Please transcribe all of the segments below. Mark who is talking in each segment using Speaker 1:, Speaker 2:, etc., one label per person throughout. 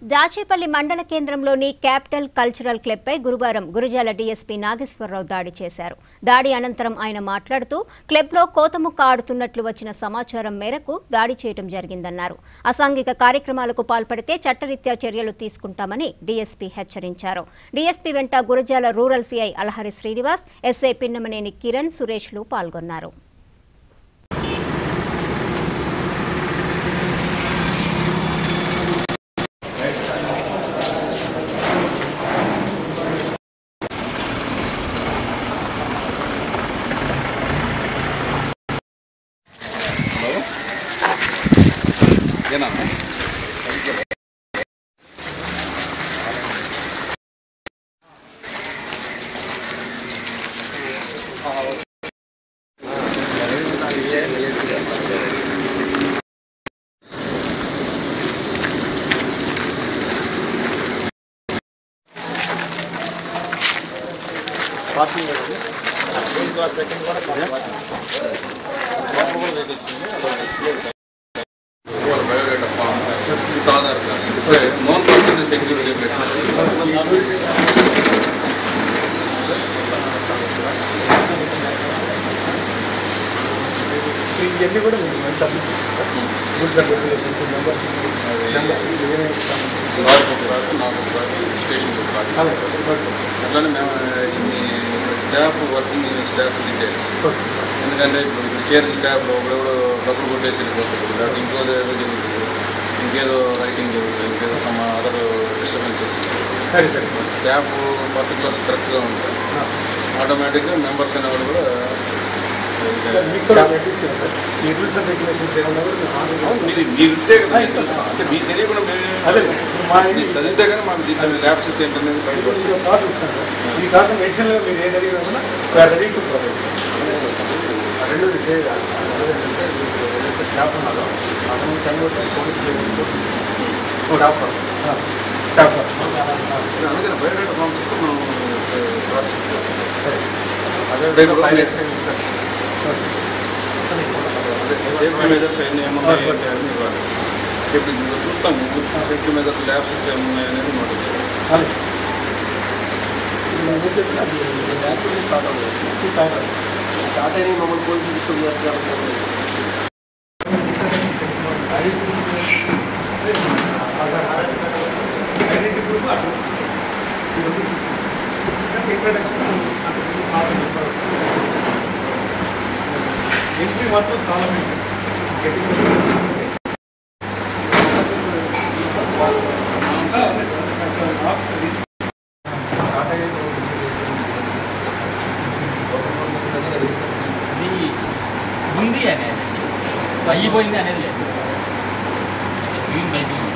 Speaker 1: దాచేపల్లి మండల కేంద్రంలోని capital cultural క్లబ్పై గురువారం గురజాల డీఎస్పీ నాగేశ్వరరావు దాడి చేశారు దాడి అనంతరం ఆయన మాట్లాడుతూ క్లబ్లో కోతముక్క ఆడుతున్నట్లు వచ్చిన సమాచారం మేరకు దాడి చేయడం జరిగిందన్నారు అసాంఘిక కార్యక్రమాలకు పాల్పడితే చట్టరీత్యా చర్యలు తీసుకుంటామని డీఎస్పీ హెచ్చరించారు డీఎస్పీ వెంట Gurazala rural CI Alahari Srinivas SI Pinnamaneni Kiran సురేష్లు పాల్గొన్నారు
Speaker 2: ఏనా వాళ్ళ biodata form with Aadhaar card ఇప్పుడే నోన్ పర్సన్ సెక్యూరిటీ
Speaker 3: ఇవన్నీ కూడా మేము submit rules and regulations numbers numbers ఏమైనా ఇస్తాము
Speaker 2: స్టేషన్
Speaker 3: అలాగే ఇవ్వండి.
Speaker 2: అట్లానే మేము ఇన్ని స్టాఫ్ వర్కింగ్ స్టాఫ్ డీటెయిల్స్ ఎందుకంటే ఇప్పుడు కేరింగ్ స్టాఫ్లో ఒకడెవడో డబ్బులు కొట్టేసి వెళ్ళిపోతాడు లేకపోతే ఇంకో ఏదో జరుగుతుంది ఇంకేదో రైటింగ్ జరుగుతుంది ఇంకేదో సమ్ అదర్ డిస్టర్బెన్సెస్
Speaker 3: సరే సరే
Speaker 2: స్టాఫ్ పర్టికులర్స్ కరెక్ట్గా ఉంటాయి ఆటోమేటిక్గా మెంబర్స్ అనేవాళ్ళు కూడా
Speaker 3: మీకు కూడా పెట్టించారు సార్ ఈ రూల్స్ అండ్ రెగ్యులేషన్స్ ఏమన్నా కూడా మేము ఆన్
Speaker 2: అవును, మీరు మీరు ఉంటే కదా మీకు తెలుసు. అంటే మీకు తెలియకుండా
Speaker 3: అదే
Speaker 2: మేము
Speaker 3: ఇప్పుడు మా
Speaker 2: మీరు చదివితే కానీ మాకు దీంట్లో ల్యాబ్సెస్ ఏంటనేది బయటపడుతుంది
Speaker 3: ఇది కార్డు ఇస్తాను సార్ ఈ కార్డు మెడిసిన్లో మీరు ఏది అడిగినా కూడా వీఆర్ రెడీ టు ప్రొవైడ్ ఆ రెండు సేవ్ ఏదైతే స్టాఫ్ ఉన్నారో అతను చనిపోతే పోలీసులు స్టాఫ్ స్టాఫ్
Speaker 2: అందుకని బయోడేటా ఫామ్ ఇస్తే మనం ప్రాసెస్ చేస్తాం
Speaker 3: సరే అదే
Speaker 2: రేపు కూడా
Speaker 3: పైలట్
Speaker 2: సేఫ్టీ మెజర్స్ అన్ని ఏమున్నాయి ఏంటి అని ఇవ్వాలి ఇప్పుడు ఇందులో చూస్తాం సేఫ్టీ మెజర్స్ ల్యాబ్సెస్ ఏమున్నాయి అనేది నోటీస్
Speaker 3: అలాగే నేను చెప్పిన స్టార్ట్ అవుతుంది స్టార్ట్ అవుతుంది
Speaker 4: స్టార్ట్ అయిన మమ్మల్ని పోలీసులు డిస్టర్బ్ చేస్తున్నారు
Speaker 3: ఎంట్రీ మాత్రం చాలా
Speaker 5: అది ఉంది అనేది అయిపోయింది అనేది లేదు స్క్రీన్ బయటికి ఉంది.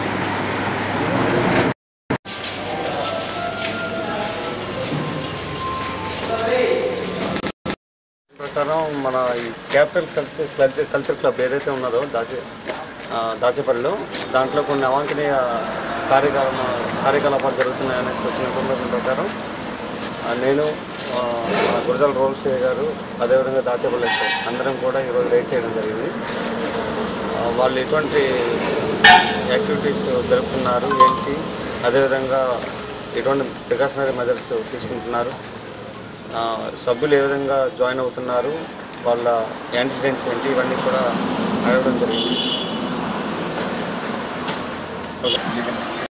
Speaker 6: ప్రకారం మన ఈ capital culture culture culture club ఏదైతే ఉన్నదో దాచే ఆ, దాచేపల్లిలో దాంట్లో కొన్ని అవాంఛనీయ కార్యక్రమ కార్యకలాపాలు జరుగుతున్నాయనే వచ్చిన ఇన్ఫర్మేషన్ ప్రకారం ఆ, నేను ఆ, మన గురజాల రోల్ సే గారు అదేవిధంగా దాచేపల్లి ఎస్ఐ అందరం కూడా ఈరోజు రైడ్ చేయడం జరిగింది ఆ, వాళ్ళు ఎటువంటి యాక్టివిటీస్ జరుపుతున్నారు ఏంటి అదేవిధంగా ఎటువంటి ప్రికాషనరీ మెజర్స్ తీసుకుంటున్నారు ఆ, సభ్యులు ఏ విధంగా జాయిన్ అవుతున్నారు వాళ్ళ యాక్సిడెంట్స్ ఏంటి ఇవన్నీ కూడా అడగడం జరిగింది ఓకే